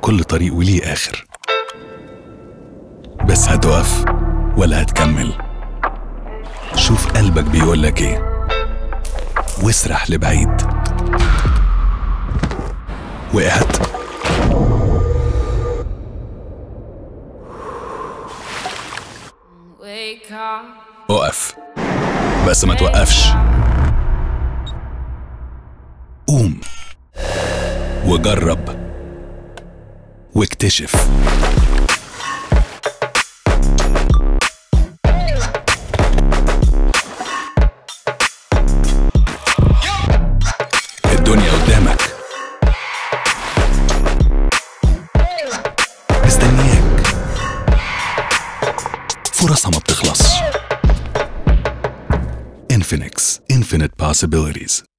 كل طريق وليه آخر بس هتقف ولا هتكمل شوف قلبك بيقولك ايه واسرح لبعيد وقعت Wake up. اقف بس ما توقفش قوم وجرب واكتشف الدنيا قدامك مستنياك فرصها ما بتخلص Infinix Infinite Possibilities